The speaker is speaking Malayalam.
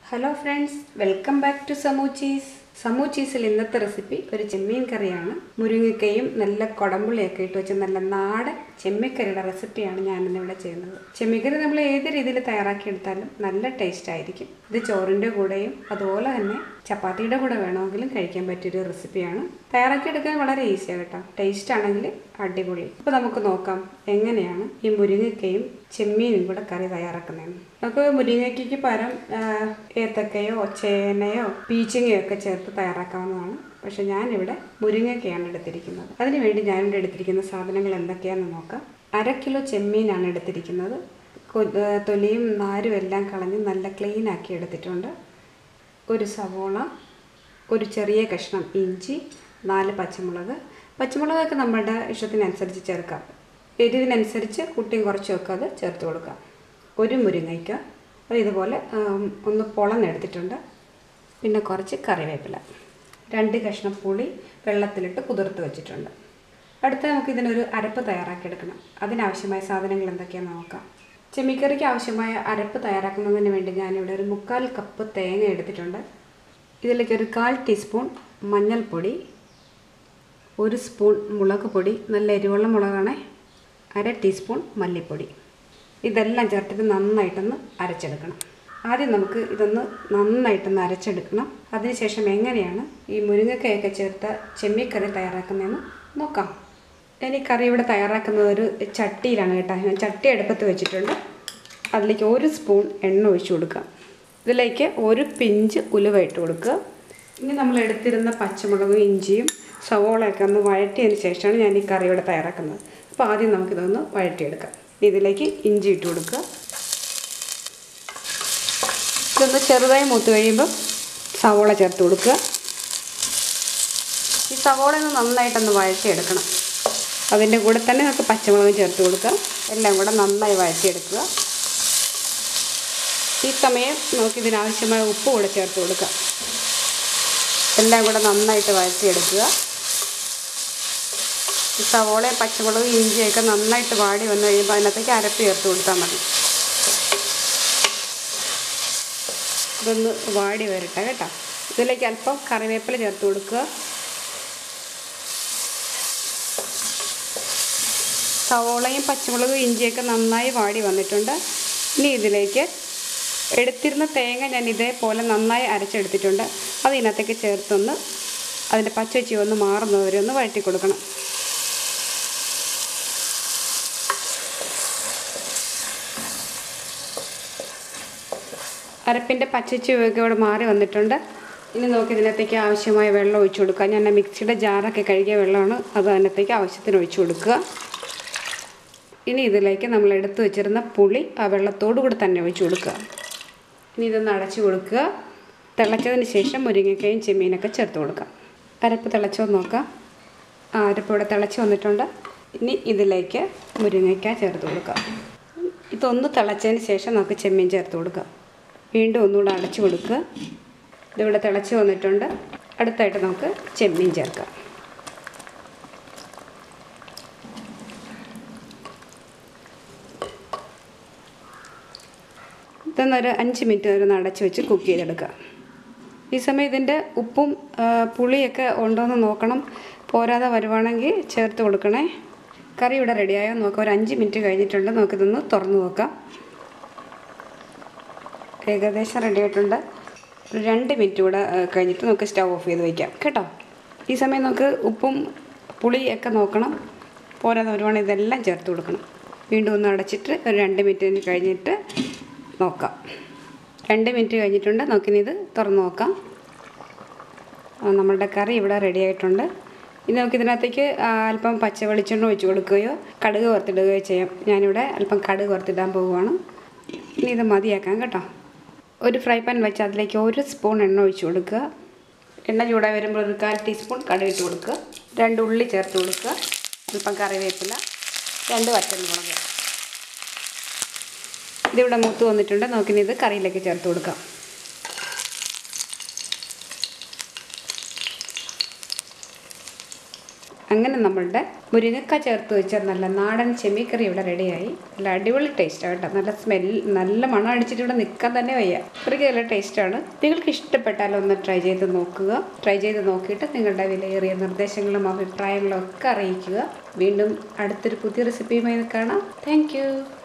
hello friends welcome back to സമൂച്ചീസ് സമൂച്ചീസിൽ ഇന്നത്തെ റെസിപ്പി ഒരു ചെമ്മീൻ കറിയാണ് മുരിങ്ങക്കയും നല്ല കുടമ്പുളിയൊക്കെ ഇട്ട് വെച്ച നല്ല നാടൻ ചെമ്മിക്കറിയുടെ റെസിപ്പിയാണ് ഞാനിന്ന് ഇവിടെ ചെയ്യുന്നത് ചെമ്മിക്കറി നമ്മൾ ഏത് രീതിയിൽ തയ്യാറാക്കിയെടുത്താലും നല്ല ടേസ്റ്റ് ആയിരിക്കും ഇത് ചോറിൻ്റെ കൂടെയും അതുപോലെ തന്നെ ചപ്പാത്തിയുടെ കൂടെ വേണമെങ്കിലും കഴിക്കാൻ പറ്റിയൊരു റെസിപ്പിയാണ് തയ്യാറാക്കിയെടുക്കാൻ വളരെ ഈസിയാണ് കേട്ടോ ടേസ്റ്റ് ആണെങ്കിൽ അടിപൊളി അപ്പോൾ നമുക്ക് നോക്കാം എങ്ങനെയാണ് ഈ മുരിങ്ങക്കയും ചെമ്മീനും കൂടെ കറി തയ്യാറാക്കുന്നതെന്ന് നമുക്ക് മുരിങ്ങയ്ക്ക് പകരം ആ, ഏത്തക്കയോ ചേനയോ പീച്ചിങ്ങയോ ഒക്കെ ചേർത്ത് തയ്യാറാക്കാവുന്നതാണ് പക്ഷെ ഞാനിവിടെ മുരിങ്ങക്കയാണ് എടുത്തിരിക്കുന്നത് അതിനുവേണ്ടി ഞാനിവിടെ എടുത്തിരിക്കുന്ന സാധനങ്ങൾ എന്തൊക്കെയാണെന്ന് നോക്കാം അര കിലോ ചെമ്മീനാണ് എടുത്തിരിക്കുന്നത് കൊ- ആ, തൊലിയും നാരും എല്ലാം കളഞ്ഞ് നല്ല ക്ലീൻ ആക്കി എടുത്തിട്ടുണ്ട് ഒരു സവോള ഒരു ചെറിയ കഷ്ണം ഇഞ്ചി നാല് പച്ചമുളക് പച്ചമുളകൊക്കെ നമ്മുടെ ഇഷ്ടത്തിനനുസരിച്ച് ചേർക്കാം എരിവിനനുസരിച്ച് കുട്ടിയും കുറച്ചൊക്കെ അത് ചേർത്ത് കൊടുക്കാം ഒരു മുരിങ്ങയ്ക്ക അത് ഇതുപോലെ ആം, ഒന്ന് പൊളന്നെടുത്തിട്ടുണ്ട് പിന്നെ കുറച്ച് കറിവേപ്പില രണ്ട് കഷ്ണം പുളി വെള്ളത്തിലിട്ട് കുതിർത്ത് വെച്ചിട്ടുണ്ട് അടുത്ത നമുക്ക് ഇതിനൊരു അരപ്പ് തയ്യാറാക്കിയെടുക്കണം അതിനാവശ്യമായ സാധനങ്ങൾ എന്തൊക്കെയാണെന്ന് നോക്കാം ചെമ്മിക്കറിക്ക് ആവശ്യമായ അരപ്പ് തയ്യാറാക്കുന്നതിന് വേണ്ടി ഞാനിവിടെ ഒരു മുക്കാൽ കപ്പ് തേങ്ങ എടുത്തിട്ടുണ്ട് ഇതിലേക്ക് ഒരു കാൽ ടീസ്പൂൺ മഞ്ഞൾപ്പൊടി ഒരു സ്പൂൺ മുളക് പൊടി നല്ല എരിവുള്ള മുളകാണേ അര ടീസ്പൂൺ മല്ലിപ്പൊടി ഇതെല്ലാം ചേർത്തിട്ട് നന്നായിട്ടൊന്ന് അരച്ചെടുക്കണം ആദ്യം നമുക്ക് ഇതൊന്ന് നന്നായിട്ടൊന്ന് അരച്ചെടുക്കണം അതിനുശേഷം എങ്ങനെയാണ് ഈ മുരിങ്ങക്കയൊക്കെ ചേർത്ത ചെമ്മിക്കറി തയ്യാറാക്കുന്നതെന്ന് നോക്കാം ഞാൻ ഈ കറി ഇവിടെ തയ്യാറാക്കുന്നത് ഒരു ചട്ടിയിലാണ് കേട്ടോ ഞാൻ ചട്ടി അടുപ്പത്ത് വെച്ചിട്ടുണ്ട് അതിലേക്ക് ഒരു സ്പൂൺ എണ്ണ ഒഴിച്ചു കൊടുക്കാം ഇതിലേക്ക് ഒരു പിഞ്ച് ഉലുവ ഇട്ട് കൊടുക്കുക ഇനി നമ്മൾ എടുത്തിരുന്ന പച്ചമുളകും ഇഞ്ചിയും സവോളയൊക്കെ ഒന്ന് വഴറ്റിയതിന് ശേഷമാണ് ഞാൻ ഈ കറി ഇവിടെ തയ്യാറാക്കുന്നത് അപ്പോൾ ആദ്യം നമുക്കിതൊന്ന് വഴറ്റിയെടുക്കാം ഇനി ഇതിലേക്ക് ഇഞ്ചി ഇട്ട് കൊടുക്കുക ഇതൊന്ന് ചെറുതായി മൂത്ത് കഴിയുമ്പോൾ സവോള ചേർത്ത് കൊടുക്കുക ഈ സവോള ഒന്ന് നന്നായിട്ടൊന്ന് വഴറ്റിയെടുക്കണം അതിൻ്റെ കൂടെ തന്നെ നമുക്ക് പച്ചമുളക് ചേർത്ത് കൊടുക്കുക എല്ലാം കൂടെ നന്നായി വഴറ്റിയെടുക്കുക ഈ സമയം നമുക്ക് ഇതിനാവശ്യമായ ഉപ്പ് കൂടെ ചേർത്ത് കൊടുക്കുക എല്ലാം കൂടെ നന്നായിട്ട് വഴറ്റിയെടുക്കുക ഈ സവോളയും പച്ചമുളകും ഇഞ്ചിയൊക്കെ നന്നായിട്ട് വാടി വന്നു കഴിയുമ്പോൾ അതിനകത്തേക്ക് അരപ്പ് ചേർത്ത് കൊടുത്താൽ മതി ഇതൊന്ന് വാടി വരട്ടെ കേട്ടോ ഇതിലേക്ക് അല്പം കറിവേപ്പില ചേർത്ത് കൊടുക്കുക സവോളയും പച്ചമുളകും ഇഞ്ചിയൊക്കെ നന്നായി വാടി വന്നിട്ടുണ്ട് ഇനി ഇതിലേക്ക് എടുത്തിരുന്ന തേങ്ങ ഞാൻ ഇതേപോലെ നന്നായി അരച്ചെടുത്തിട്ടുണ്ട് അത് ഇതിനകത്തേക്ക് ചേർത്തൊന്ന് അതിൻ്റെ പച്ചച്ചി ഒന്ന് മാറുന്നവരെ ഒന്ന് വഴറ്റി കൊടുക്കണം അരപ്പിൻ്റെ പച്ചച്ചുവയൊക്കെ ഇവിടെ മാറി വന്നിട്ടുണ്ട് ഇനി നമുക്ക് ഇതിനകത്തേക്ക് ആവശ്യമായ വെള്ളം ഒഴിച്ചു കൊടുക്കുക ഞാൻ ആ മിക്സിയുടെ ജാറൊക്കെ കഴുകിയ വെള്ളമാണ് അത് അതിനകത്തേക്ക് ആവശ്യത്തിന് ഒഴിച്ചു കൊടുക്കുക ഇനി ഇതിലേക്ക് നമ്മൾ എടുത്തു വെച്ചിരുന്ന പുളി ആ വെള്ളത്തോടു കൂടി തന്നെ ഒഴിച്ചു കൊടുക്കുക ഇനി ഇതൊന്ന് അടച്ചു കൊടുക്കുക തിളച്ചതിന് ശേഷം മുരിങ്ങക്കയും ചെമ്മീനൊക്കെ ചേർത്ത് കൊടുക്കാം അരപ്പ് തിളച്ചോ നോക്കാം ആ അരപ്പ് ഇവിടെ തിളച്ച് വന്നിട്ടുണ്ട് ഇനി ഇതിലേക്ക് മുരിങ്ങയ്ക്ക ചേർത്ത് കൊടുക്കാം ഇതൊന്ന് തിളച്ചതിന് ശേഷം നമുക്ക് ചെമ്മീൻ ചേർത്ത് കൊടുക്കാം വീണ്ടും ഒന്നുകൂടെ അടച്ചു കൊടുക്കുക ഇതിവിടെ തിളച്ച് വന്നിട്ടുണ്ട് അടുത്തായിട്ട് നമുക്ക് ചെമ്മീൻ ചേർക്കാം ഇതൊന്നൊരു അഞ്ച് മിനിറ്റ് വരെ ഒന്ന് അടച്ച് വെച്ച് കുക്ക് ചെയ്തെടുക്കുക ഈ സമയം ഇതിൻ്റെ ഉപ്പും ആ, പുളിയൊക്കെ ഉണ്ടോയെന്ന് നോക്കണം പോരാതെ വരുവാണെങ്കിൽ ചേർത്ത് കൊടുക്കണേ കറി ഇവിടെ റെഡിയായോ നോക്കാം ഒരു അഞ്ച് മിനിറ്റ് കഴിഞ്ഞിട്ടുണ്ട് നമുക്കിതൊന്ന് തുറന്ന് നോക്കാം ഏകദേശം റെഡി ആയിട്ടുണ്ട് ഒരു രണ്ട് മിനിറ്റ് കൂടെ ആ, കഴിഞ്ഞിട്ട് നമുക്ക് സ്റ്റവ് ഓഫ് ചെയ്ത് വയ്ക്കാം കേട്ടോ ഈ സമയം നമുക്ക് ഉപ്പും പുളിയൊക്കെ നോക്കണം പോരാതെ വരുവാണെങ്കിൽ ഇതെല്ലാം ചേർത്ത് കൊടുക്കണം വീണ്ടും ഒന്ന് അടച്ചിട്ട് ഒരു രണ്ട് മിനിറ്റ് കഴിഞ്ഞിട്ട് നോക്കാം രണ്ട് മിനിറ്റ് കഴിഞ്ഞിട്ടുണ്ട് നമുക്കിനി ഇത് തുറന്ന് നോക്കാം ആ, നമ്മളുടെ കറി ഇവിടെ റെഡി ആയിട്ടുണ്ട് ഇനി നമുക്ക് ഇതിനകത്തേക്ക് ആ, അല്പം പച്ച വെളിച്ചെണ്ണ ഒഴിച്ച് കൊടുക്കുകയോ കടുക് വറുത്തിടുകയോ ചെയ്യാം ഞാനിവിടെ അല്പം കടുക് വറുത്തിടാൻ പോവുകയാണ് ഇനി ഇത് മതിയാക്കാം കേട്ടോ ഒരു ഫ്രൈ പാൻ വെച്ച് അതിലേക്ക് ഒരു സ്പൂൺ എണ്ണ ഒഴിച്ച് കൊടുക്കുക എണ്ണ ചൂടായി വരുമ്പോൾ ഒരു കാൽ ടീസ്പൂൺ കടുക് ഇട്ട് കൊടുക്കുക രണ്ട് ഉള്ളി ചേർത്ത് കൊടുക്കുക അല്പം കറിവേപ്പില രണ്ട് വറ്റൽമുളക് ഇതിവിടെ മൂത്ത് വന്നിട്ടുണ്ട് നമുക്കിനി ഇത് കറിയിലേക്ക് ചേർത്ത് കൊടുക്കാം അങ്ങനെ നമ്മളുടെ മുരിങ്ങക്ക ചേർത്ത് വെച്ച നല്ല നാടൻ ചെമ്മിക്കറി ഇവിടെ റെഡിയായി നല്ല അടിപൊളി ടേസ്റ്റാണ് കേട്ടോ നല്ല സ്മെൽ നല്ല മണം അടിച്ചിട്ട് ഇവിടെ നിൽക്കാൻ തന്നെ വയ്യ അത്രയ്ക്ക് നല്ല ടേസ്റ്റാണ് നിങ്ങൾക്ക് ഇഷ്ടപ്പെട്ടാൽ ഒന്ന് ട്രൈ ചെയ്ത് നോക്കുക ട്രൈ ചെയ്ത് നോക്കിയിട്ട് നിങ്ങളുടെ വിലയേറിയ നിർദ്ദേശങ്ങളും അഭിപ്രായങ്ങളും ഒക്കെ അറിയിക്കുക വീണ്ടും അടുത്തൊരു പുതിയ റെസിപ്പിയുമായി കാണാം താങ്ക്